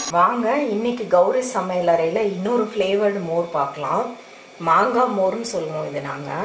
வாங்க இன்னைக்கு கௌரி சமையலறையில் இன்னொரு ஃப்ளேவர்டு மோர் பார்க்கலாம் மாங்காய் மோர்னு சொல்லுவோம் இது நாங்கள்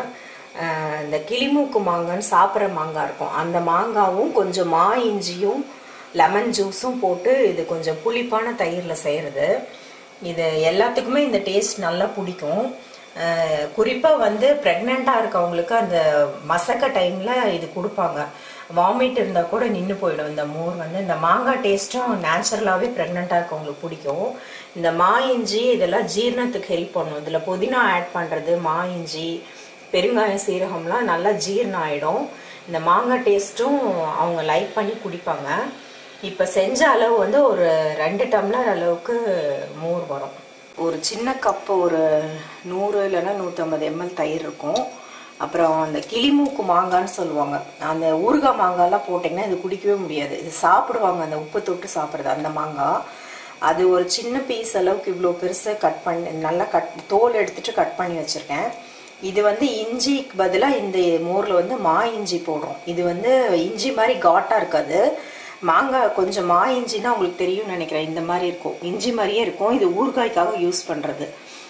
இந்த கிளிமூக்கு மாங்கான்னு சாப்பிட்ற மாங்காய் இருக்கும் அந்த மாங்காவும் கொஞ்சம் மா இஞ்சியும் லெமன் ஜூஸும் போட்டு இது கொஞ்சம் புளிப்பான தயிரில் செய்கிறது இது எல்லாத்துக்குமே இந்த டேஸ்ட் நல்லா பிடிக்கும் குறிப்பாக வந்து ப்ரெக்னெண்ட்டாக இருக்கவங்களுக்கு அந்த மசக்க டைமில் இது கொடுப்பாங்க வாமிட் இருந்தால் கூட நின்று போயிடும் இந்த மோர் வந்து இந்த மாங்காய் டேஸ்ட்டும் நேச்சுரலாகவே ப்ரெக்னெண்ட்டாக இருக்கவங்களுக்கு பிடிக்கும் இந்த மா இஞ்சி இதெல்லாம் ஜீரணத்துக்கு ஹெல்ப் பண்ணும் இதில் புதினா ஆட் பண்ணுறது மா இஞ்சி பெருங்காயம் சீரகம்லாம் நல்லா ஜீரணம் ஆகிடும் இந்த மாங்காய் டேஸ்ட்டும் அவங்க லைக் பண்ணி குடிப்பாங்க இப்போ செஞ்ச அளவு வந்து ஒரு ரெண்டு டம்ளர் அளவுக்கு மோர் வரும் ஒரு சின்ன கப்பு ஒரு நூறு இல்லைன்னா நூற்றம்பது எம்எல் தயிர் இருக்கும் அப்புறம் அந்த கிளிமூக்கு மாங்கான்னு சொல்லுவாங்க அந்த ஊறுகாய் மாங்காய்லாம் போட்டிங்கன்னா இது குடிக்கவே முடியாது இது சாப்பிடுவாங்க அந்த உப்பு தொட்டு சாப்பிட்றது அந்த மாங்காய் அது ஒரு சின்ன பீஸ் அளவுக்கு இவ்வளோ பெருசாக கட் பண்ணி நல்லா கட் தோல் எடுத்துட்டு கட் பண்ணி வச்சுருக்கேன் இது வந்து இஞ்சிக்கு பதிலாக இந்த மோரில் வந்து மா இஞ்சி போடுறோம் இது வந்து இஞ்சி மாதிரி காட்டாக இருக்காது மாங்காய் கொஞ்சம் மா இஞ்சின்னா உங்களுக்கு தெரியும்னு நினைக்கிறேன் இந்த மாதிரி இருக்கும் இஞ்சி மாதிரியே இருக்கும் இது ஊறுகாய்க்காக யூஸ் பண்ணுறது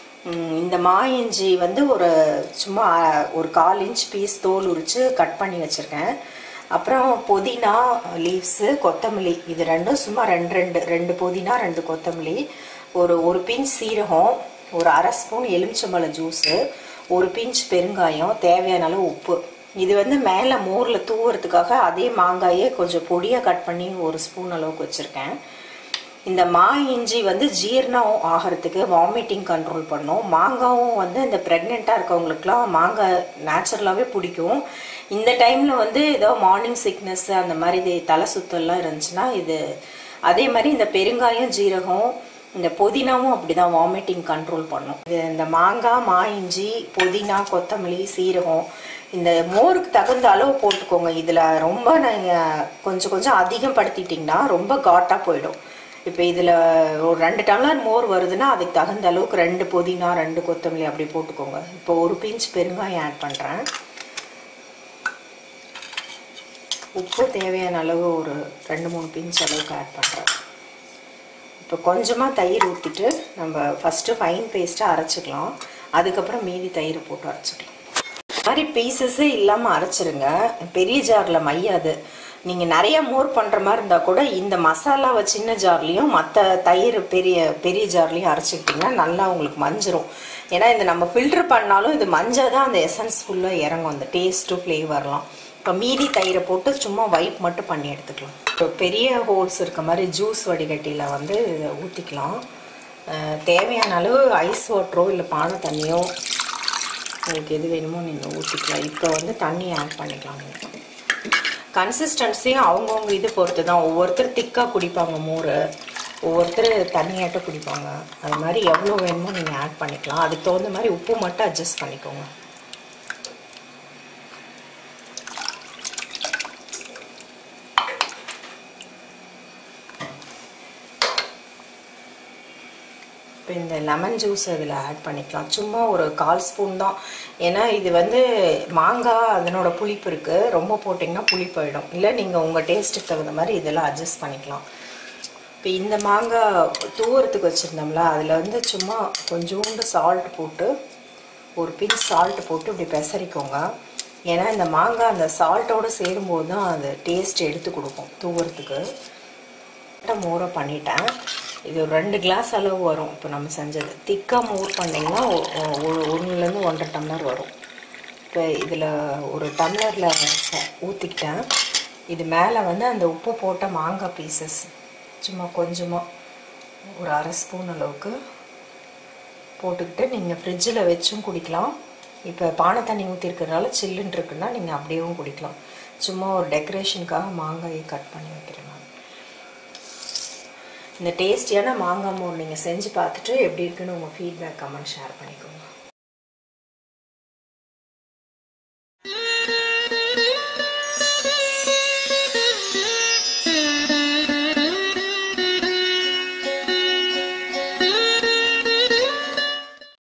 இந்த மா இஞ்சி வந்து ஒரு சும்மா ஒரு கால் இன்ச் பீஸ் தோல் உரித்து கட் பண்ணி வச்சுருக்கேன் அப்புறம் புதினா லீவ்ஸு கொத்தமல்லி இது ரெண்டும் சும்மா ரெண்டு ரெண்டு ரெண்டு புதினா ரெண்டு கொத்தமல்லி ஒரு ஒரு பிஞ்ச் சீரகம் ஒரு அரை ஸ்பூன் எலுமிச்சம்பழ ஜூஸு ஒரு பிஞ்ச் பெருங்காயம் தேவையான அளவு உப்பு இது வந்து மேலே மோரில் தூவுறதுக்காக அதே மாங்காயே கொஞ்சம் பொடியாக கட் பண்ணி ஒரு ஸ்பூன் அளவுக்கு வச்சுருக்கேன் இந்த மா இஞ்சி வந்து ஜீரணம் ஆகிறதுக்கு வாமிட்டிங் கண்ட்ரோல் பண்ணும் மாங்காவும் வந்து இந்த ப்ரெக்னெண்ட்டாக இருக்கவங்களுக்குலாம் மாங்காய் நேச்சுரலாகவே பிடிக்கும் இந்த டைமில் வந்து ஏதோ மார்னிங் சிக்னஸ் அந்த மாதிரி இது தலை சுத்தல்லாம் இருந்துச்சுன்னா இது அதே மாதிரி இந்த பெருங்காயம் ஜீரகம் இந்த புதினாவும் அப்படிதான் வாமிட்டிங் கண்ட்ரோல் பண்ணும் இது இந்த மாங்காய் மா இஞ்சி புதினா கொத்தமல்லி சீரகம் இந்த மோருக்கு தகுந்த அளவு போட்டுக்கோங்க இதில் ரொம்ப நீங்கள் கொஞ்சம் கொஞ்சம் அதிகம் படுத்திட்டிங்கன்னா ரொம்ப காட்டாக போயிடும் இப்போ இதில் ஒரு ரெண்டு டம்ளர் மோர் வருதுன்னா அதுக்கு தகுந்த அளவுக்கு ரெண்டு புதினா ரெண்டு கொத்தமல்லி அப்படி போட்டுக்கோங்க இப்போ ஒரு பிஞ்ச் பெருங்காயம் ஆட் பண்ணுறேன் உப்பு தேவையான அளவு ஒரு ரெண்டு மூணு பிஞ்ச் அளவுக்கு ஆட் பண்ணுறேன் இப்போ கொஞ்சமாக தயிர் ஊற்றிட்டு நம்ம ஃபஸ்ட்டு ஃபைன் பேஸ்ட்டாக அரைச்சிக்கலாம் அதுக்கப்புறம் மீதி தயிர் போட்டு அரைச்சிக்கலாம் இந்த மாதிரி பீசஸே இல்லாமல் அரைச்சிருங்க பெரிய ஜாரில் மையாது நீங்கள் நிறைய மோர் பண்ணுற மாதிரி இருந்தால் கூட இந்த மசாலாவை சின்ன ஜார்லேயும் மற்ற தயிர் பெரிய பெரிய ஜார்லேயும் அரைச்சிக்கிட்டிங்கன்னா நல்லா உங்களுக்கு மஞ்சிரும் ஏன்னா இந்த நம்ம ஃபில்டர் பண்ணாலும் இது மஞ்சள் தான் அந்த எசன்ஸ் ஃபுல்லாக இறங்கும் அந்த டேஸ்ட்டு ஃப்ளேவர்லாம் இப்போ மீதி தயிரை போட்டு சும்மா வைப் மட்டும் பண்ணி எடுத்துக்கலாம் இப்போ பெரிய ஹோல்ஸ் இருக்க மாதிரி ஜூஸ் வடிகட்டியில் வந்து இதை ஊற்றிக்கலாம் தேவையான அளவு ஐஸ் வாட்டரோ இல்லை பானை தண்ணியோ உங்களுக்கு எது வேணுமோ நீங்கள் ஊற்றிக்கலாம் இப்போ வந்து தண்ணி ஆட் பண்ணிக்கலாம் நீங்கள் கன்சிஸ்டன்சியும் அவங்கவுங்க இது பொறுத்து தான் ஒவ்வொருத்தர் திக்காக குடிப்பாங்க மோர் ஒவ்வொருத்தர் தண்ணியாட்ட குடிப்பாங்க அது மாதிரி எவ்வளோ வேணுமோ நீங்கள் ஆட் பண்ணிக்கலாம் அதுக்கு தகுந்த மாதிரி உப்பு மட்டும் அட்ஜஸ்ட் பண்ணிக்கோங்க இப்போ இந்த லெமன் ஜூஸ் அதில் ஆட் பண்ணிக்கலாம் சும்மா ஒரு கால் ஸ்பூன் தான் ஏன்னா இது வந்து மாங்காய் அதனோட புளிப்பு இருக்குது ரொம்ப போட்டிங்கன்னா புளிப்பாயிடும் இல்லை நீங்கள் உங்கள் டேஸ்ட்டுக்கு தகுந்த மாதிரி இதெல்லாம் அட்ஜஸ்ட் பண்ணிக்கலாம் இப்போ இந்த மாங்காய் தூவுறதுக்கு வச்சுருந்தோம்ல அதில் வந்து சும்மா கொஞ்சோண்டு சால்ட் போட்டு ஒரு பின் சால்ட் போட்டு இப்படி பெசரிக்கோங்க ஏன்னா இந்த மாங்காய் அந்த சால்ட்டோடு சேரும்போது தான் அது டேஸ்ட் எடுத்து கொடுக்கும் தூவுறதுக்கு மோரை பண்ணிட்டேன் இது ஒரு ரெண்டு கிளாஸ் அளவு வரும் இப்போ நம்ம செஞ்சது திக்காக மோர் பண்ணிங்கன்னா ஒன்றுலேருந்து ஒன்றரை டம்ளர் வரும் இப்போ இதில் ஒரு டம்ளரில் ஊற்றிக்கிட்டேன் இது மேலே வந்து அந்த உப்பு போட்ட மாங்காய் பீசஸ் சும்மா கொஞ்சமாக ஒரு அரை ஸ்பூன் அளவுக்கு போட்டுக்கிட்டு நீங்கள் ஃப்ரிட்ஜில் வச்சும் குடிக்கலாம் இப்போ பானை தண்ணி ஊற்றிருக்கிறதுனால சில்லுன்னு இருக்குன்னா நீங்கள் அப்படியேவும் குடிக்கலாம் சும்மா ஒரு டெக்கரேஷனுக்காக மாங்காயை கட் பண்ணி வைக்கிறேன் நான் இந்த டேஸ்டியான மாங்காய் மோர் நீங்கள் செஞ்சு பார்த்துட்டு எப்படி இருக்குன்னு உங்கள் ஃபீட்பேக் கமெண்ட் ஷேர் பண்ணிக்கோங்க